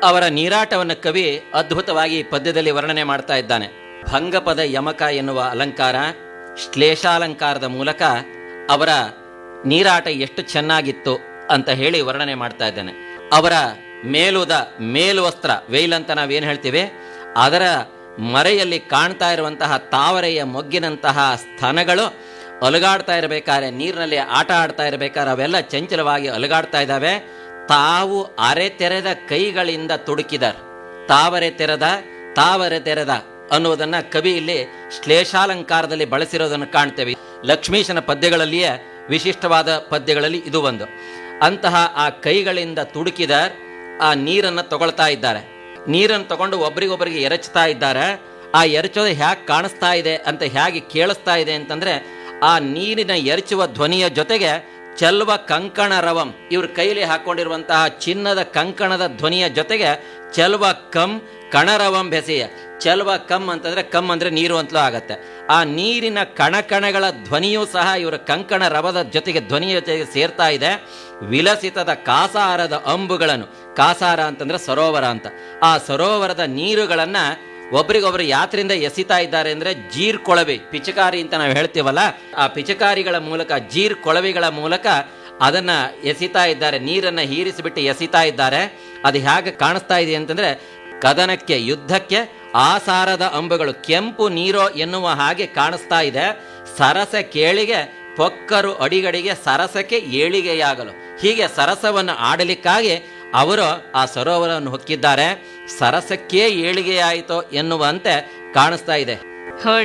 ಅವರ ನೀರಾಟವನ್ನು ಕವಿ ಅದ್ಭುತವಾಗಿ ಈ ಪದ್ಯದಲ್ಲಿ ವರ್ಣನೆ ಮಾಡ್ತಾ ಇದ್ದಾನೆ ಭಂಗಪದ ಯಮಕ ಎನ್ನುವ ಅಲಂಕಾರ ಶ್ಲೇಷಾಲಂಕಾರದ ಮೂಲಕ ಅವರ ನೀರಾಟ ಎಷ್ಟು ಚೆನ್ನಾಗಿತ್ತು ಅಂತ ಹೇಳಿ ವರ್ಣನೆ ಮಾಡ್ತಾ ಇದ್ದಾನೆ ಅವರ ಮೇಲುದ ಮೇಲ್ವಸ್ತ್ರ ವೇಲ್ ಅಂತ ನಾವೇನು ಹೇಳ್ತೀವಿ ಅದರ ಮರೆಯಲ್ಲಿ ಕಾಣ್ತಾ ಇರುವಂತಹ ತಾವರೆಯ ಮೊಗ್ಗಿನಂತಹ ಸ್ತನಗಳು ಅಲುಗಾಡ್ತಾ ಇರಬೇಕಾದ್ರೆ ನೀರಿನಲ್ಲಿ ಆಟ ಆಡ್ತಾ ಇರಬೇಕಾದ್ರೆ ಅವೆಲ್ಲ ಚಂಚಲವಾಗಿ ಅಲುಗಾಡ್ತಾ ಇದ್ದಾವೆ ತಾವು ಅರೆ ತೆರೆದ ಕೈಗಳಿಂದ ತುಡುಕಿದರ್ ತಾವರೆ ತೆರೆದ ತಾವರೆ ತೆರೆದ ಅನ್ನುವುದನ್ನ ಕವಿ ಇಲ್ಲಿ ಶ್ಲೇಷಾಲಂಕಾರದಲ್ಲಿ ಬಳಸಿರೋದನ್ನು ಕಾಣ್ತೇವೆ ಲಕ್ಷ್ಮೀಶನ ಪದ್ಯಗಳಲ್ಲಿಯೇ ವಿಶಿಷ್ಟವಾದ ಪದ್ಯಗಳಲ್ಲಿ ಇದು ಒಂದು ಅಂತಹ ಆ ಕೈಗಳಿಂದ ತುಡುಕಿದ ಆ ನೀರನ್ನು ತಗೊಳ್ತಾ ಇದ್ದಾರೆ ನೀರನ್ನು ತಗೊಂಡು ಒಬ್ರಿಗೊಬ್ಬರಿಗೆ ಎರಚ್ತಾ ಇದ್ದಾರೆ ಆ ಎರಚೋದು ಹ್ಯಾಗೆ ಕಾಣಿಸ್ತಾ ಇದೆ ಅಂತ ಹೇಗೆ ಕೇಳಿಸ್ತಾ ಇದೆ ಅಂತಂದ್ರೆ ಆ ನೀರಿನ ಎರಚುವ ಧ್ವನಿಯ ಜೊತೆಗೆ ಚಲ್ವ ಕಂಕಣ ರವಂ ಇವ್ರ ಕೈಲಿ ಹಾಕೊಂಡಿರುವಂತಹ ಚಿನ್ನದ ಕಂಕಣದ ಧ್ವನಿಯ ಜೊತೆಗೆ ಚಲ್ವ ಕಂ ಕಣರವಂ ಬೆಸೆಯ ಚಲ್ವ ಕಮ್ ಅಂತಂದ್ರೆ ಕಮ್ ಅಂದ್ರೆ ನೀರು ಅಂತಲೂ ಆಗತ್ತೆ ಆ ನೀರಿನ ಕಣಕಣಗಳ ಧ್ವನಿಯೂ ಸಹ ಇವರ ಕಂಕಣ ರವದ ಜೊತೆಗೆ ಧ್ವನಿಯ ಜೊತೆಗೆ ಸೇರ್ತಾ ಇದೆ ವಿಲಸಿತದ ಕಾಸಾರದ ಅಂಬುಗಳನ್ನು ಕಾಸಾರ ಅಂತಂದ್ರೆ ಸರೋವರ ಅಂತ ಆ ಸರೋವರದ ನೀರುಗಳನ್ನ ಒಬ್ರಿಗೊಬ್ರು ಯಾತ್ರಿಂದ ಎಸಿತಾ ಇದ್ದಾರೆ ಅಂದ್ರೆ ಜೀರ್ ಕೊಳವೆ ಪಿಚಕಾರಿ ಅಂತ ನಾವು ಹೇಳ್ತೀವಲ್ಲ ಆ ಪಿಚಕಾರಿಗಳ ಮೂಲಕ ಜೀರ್ ಕೊಳವೆಗಳ ಮೂಲಕ ಅದನ್ನ ಎಸಿತಾ ಇದ್ದಾರೆ ನೀರನ್ನ ಹೀರಿಸಿಬಿಟ್ಟು ಎಸಿತಾ ಇದ್ದಾರೆ ಅದು ಹೇಗೆ ಕಾಣಿಸ್ತಾ ಇದೆ ಅಂತಂದ್ರೆ ಕದನಕ್ಕೆ ಯುದ್ಧಕ್ಕೆ ಆಸಾರದ ಅಂಬುಗಳು ಕೆಂಪು ನೀರೋ ಎನ್ನುವ ಹಾಗೆ ಕಾಣಿಸ್ತಾ ಇದೆ ಸರಸ ಕೇಳಿಗೆ ಪೊಕ್ಕರು ಅಡಿಗಡಿಗೆ ಸರಸಕ್ಕೆ ಏಳಿಗೆಯಾಗಲು ಹೀಗೆ ಸರಸವನ್ನು ಆಡಲಿಕ್ಕಾಗಿ ಅವರು ಆ ಸರೋವರವನ್ನು ಹೊಕ್ಕಿದ್ದಾರೆ ಸರಸಕ್ಕೇ ಏಳಿಗೆಯಾಯಿತೋ ಎನ್ನುವಂತೆ ಕಾಣಿಸ್ತಾ ಇದೆ ಹರ್ಡ್